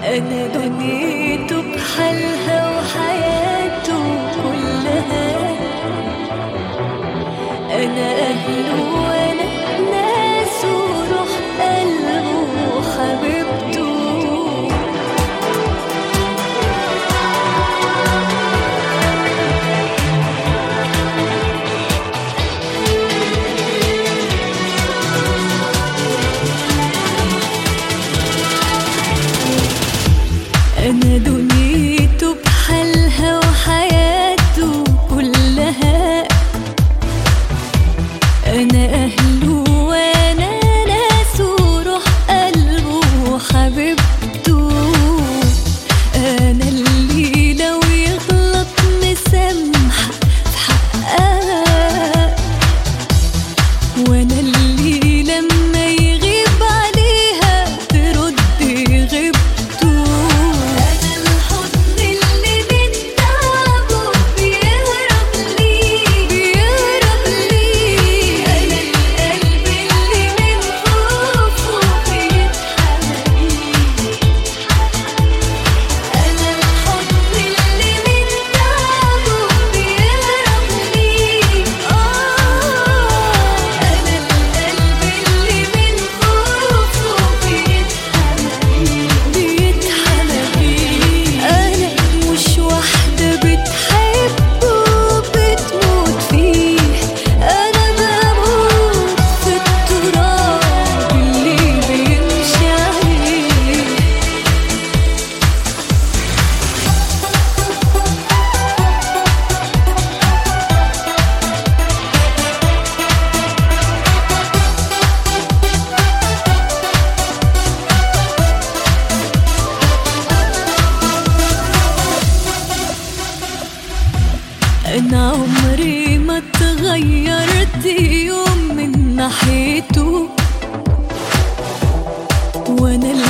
أنا دنيته بحالها وحياته كلها أنا أهله وأنا ناسه روح قلبه وحبيبته أنا دنيته بحالها وحياته كلها أنا أهله وأنا ناسه روح قلبه وحبيبته أنا اللي لو يغلط مسامحة في حقها وانا اللي لما يغيب عليها ترد غيبته انا الحضن اللي من تعبه بيهرب لي بيهرب لي انا القلب اللي من خوفه بيتحمل أنا الحضن اللي من تعبه بيهرب لي آه أنا القلب اللي من خوفه بيتحمل بيتحمل أنا مش واحدة بتحبه بتموت فيه أنا بموت في التراب اللي بيمشي عليه أنا عمري ما اتغيرت يوم من ناحيته وأنا